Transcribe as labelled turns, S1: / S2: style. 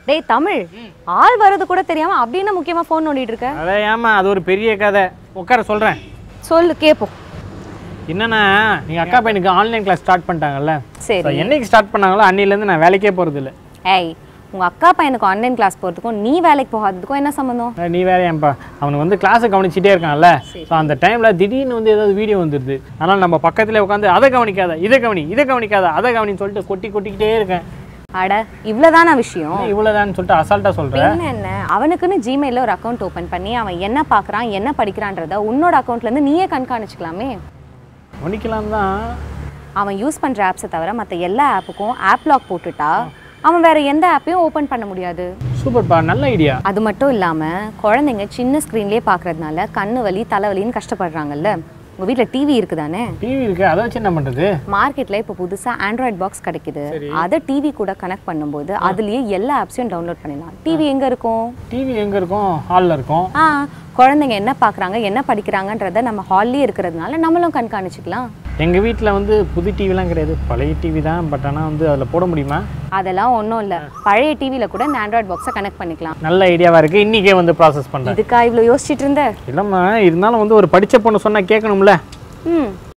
S1: டேய் தமிழ் ஆள் வர்றது கூட தெரியாம அப்படின்னு முக்கியமா ஃபோன் நோண்டிட்டு இருக்க
S2: அதான் ஏமா அது ஒரு பெரிய கதை உட்கார சொல்கிறேன்
S1: சொல்லு கேப்போம்
S2: என்னன்னா நீங்கள் அக்கா பையனுக்கு ஆன்லைன் கிளாஸ் ஸ்டார்ட் பண்ணிட்டாங்கல்ல
S1: சரி
S2: So, என்னைக்கு ஸ்டார்ட் பண்ணாங்களோ அன்னிலேருந்து நான் வேலைக்கே போகிறது இல்லை
S1: ஏய் உங்க அக்கா பையனுக்கு ஆன்லைன் கிளாஸ் போறதுக்கும் நீ வேலைக்கு போகாததுக்கும் என்ன சம்மந்தம்
S2: நீ வேற ஏன்பா அவனுக்கு வந்து கிளாஸை கவனிச்சிட்டே இருக்கான்ல ஸோ அந்த டைமில் திடீர்னு வந்து ஏதாவது வீடியோ வந்துடுது அதனால் நம்ம பக்கத்தில் உட்காந்து அதை கவனிக்காத இதை கவனி இதை கவனிக்காத அதை கவனின்னு சொல்லிட்டு கொட்டி கொட்டிக்கிட்டே இருக்கேன்
S1: அட இவ்வளவுதானா விஷயம்
S2: இவ்வளோதான்னு சொல்லிட்டு அசால்ட்டாக சொல்கிறேன்
S1: பின்ன என்ன அவனுக்குன்னு ஜிமெயில ஒரு அக்கௌண்ட் ஓபன் பண்ணி அவன் என்ன பார்க்கறான் என்ன படிக்கிறான்றத உன்னோட அக்கௌண்ட்ல இருந்து நீயே கண்காணிச்சுக்கலாமே
S2: கவனிக்கலாம் தான்
S1: அவன் யூஸ் பண்ற ஆப்ஸை தவிர மற்ற எல்லா ஆப்புக்கும் ஆப் லாக் போட்டுட்டா அவன் வேற எந்த ஆப்பையும் ஓபன் பண்ண முடியாது
S2: சூப்பர்ப்பா நல்ல ஐடியா
S1: அது மட்டும் இல்லாம குழந்தைங்க சின்ன ஸ்க்ரீன்லேயே பார்க்கறதுனால கண்ணு வலி தலைவலின்னு கஷ்டப்படுறாங்கல்ல உங்க வீட்ல டிவி இருக்குதானே
S2: டிவி இருக்கு அதை வச்சு என்ன பண்ணுறது
S1: மார்க்கெட்ல இப்போ புதுசா ஆண்ட்ராய்ட் பாக்ஸ் கிடைக்குது அதை டிவி கூட கனெக்ட் பண்ணும்போது அதுலயே எல்லா ஆப்ஸையும் டவுன்லோட் பண்ணிடலாம் டிவி எங்க இருக்கும்
S2: டிவி எங்கே இருக்கும் ஹாலில் இருக்கும்
S1: ஆ குழந்தைங்க என்ன பார்க்கறாங்க என்ன படிக்கிறாங்கன்றத நம்ம ஹால்லயே இருக்கிறதுனால நம்மளும் கண்காணிச்சுக்கலாம்
S2: எங்கள் வீட்டில் வந்து புது டிவிலாம் கிடையாது பழைய டிவி தான் பட் ஆனால் வந்து அதில் போட முடியுமா
S1: அதெல்லாம் ஒன்றும் இல்லை பழைய டிவியில் கூட இந்த ஆண்ட்ராய்ட் பாக்ஸை கனெக்ட் பண்ணிக்கலாம்
S2: நல்ல ஐடியாவாக இருக்குது இன்றைக்கே வந்து ப்ராசஸ் பண்ணுறேன்
S1: இதுக்கா இவ்வளோ யோசிச்சுட்டு இருந்த
S2: இல்லைம்மா இருந்தாலும் வந்து ஒரு படித்த பொண்ணு சொன்னால் கேட்கணும்ல
S1: ம்